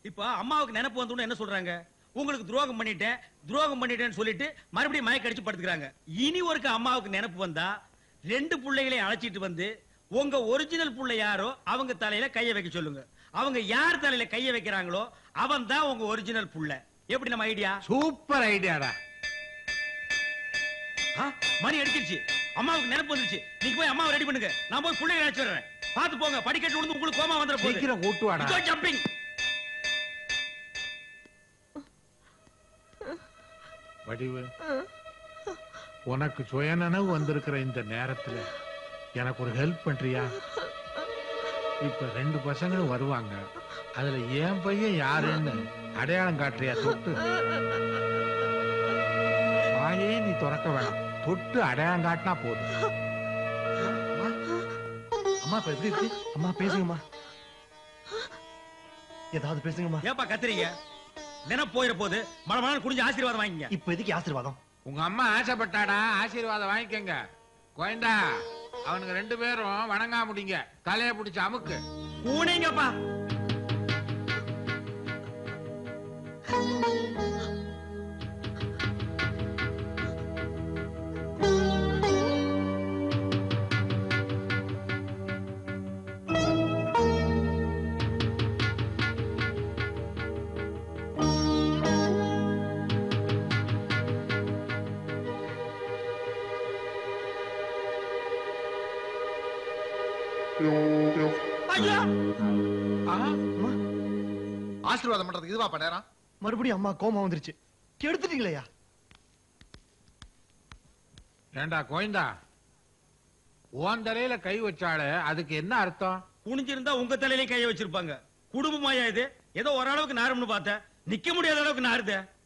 இப்ப அம்மாவுக்கு நினைப்பு வந்தோன்னு என்ன சொல்றாங்க உங்களுக்கு துரோகம் பண்ணிட்டேன் துரோகம் பண்ணிட்டேன்னு சொல்லிட்டு மறுபடியும் மயக்க அடிச்சு படுத்துக்கிறாங்க இனி ஒருக்க அம்மாவுக்கு நினைப்பு வந்தா ரெண்டு பிள்ளைகளையும் அழைச்சிட்டு வந்து உங்க ஒரிஜினல் புள்ள யாரோ அவங்க தலையில கைய வைக்க சொல்லுங்க அவங்க யார் தலையில கைய வைக்கிறாங்களோ அவன் தான் உங்க ஒரிஜினல் புள்ள எப்படி நம்ம ஐடியா சூப்பர் ஐடியாடா மணி அடிச்சிருச்சு அம்மாவுக்கு நினைப்பு வந்துருச்சு நீங்க போய் அம்மாவை ரெடி பண்ணுங்க நான் போய் பிள்ளைங்க அழைச்சு வர்றேன் பாத்து போங்க படிக்கட்டு விழுந்து உங்களுக்கு கோமா வந்துட போகுது சீக்கிரம் கூட்டு வாடா ஜம்பிங் வடிவு உனக்கு சுயநனவு வந்திருக்கிற இந்த நேரத்துல எனக்கு ஒரு ஹெல்ப் பண்றியா இப்ப ரெண்டு பசங்களும் வருவாங்க அதுல என் பையன் யாருன்னு அடையாளம் காட்டுறியா தொட்டு வாயே நீ திறக்க வேணாம் தொட்டு அடையாளம் காட்டினா போதும் அம்மா இப்ப எப்படி இருக்கு அம்மா பேசுங்கம்மா ஏதாவது பேசுங்கம்மா ஏப்பா கத்துறீங்க நினைப்பு போயிட போது மழை மழை குடிஞ்சு ஆசீர்வாதம் வாங்கிங்க இப்ப எதுக்கு ஆசீர்வாதம் உங்க அம்மா ஆசைப்பட்டாடா ஆசீர்வாதம் வாங்கிக்கங்க கோயண்டா அவனுங்க ரெண்டு பேரும் வணங்கா முடிங்க தலைய பிடிச்ச அமுக்கு ஊனீங்கப்பா ஐயா ஆசீர்வாதம் பண்றதுக்கு இதுவா நேரம் மறுபடியும் அம்மா கோமா வந்துருச்சு கெடுத்துட்டீங்களேயா ஏண்டா கோயந்தா உன் தலையில கை வச்சாலே அதுக்கு என்ன அர்த்தம் குனிஞ்சிருந்தா உங்க தலையிலே கைய வச்சிருப்பாங்க குடும்பமாயா இது ஏதோ ஓரளவுக்கு நாரும்னு பார்த்தேன் நிக்க முடியாத அளவுக்கு நாருதே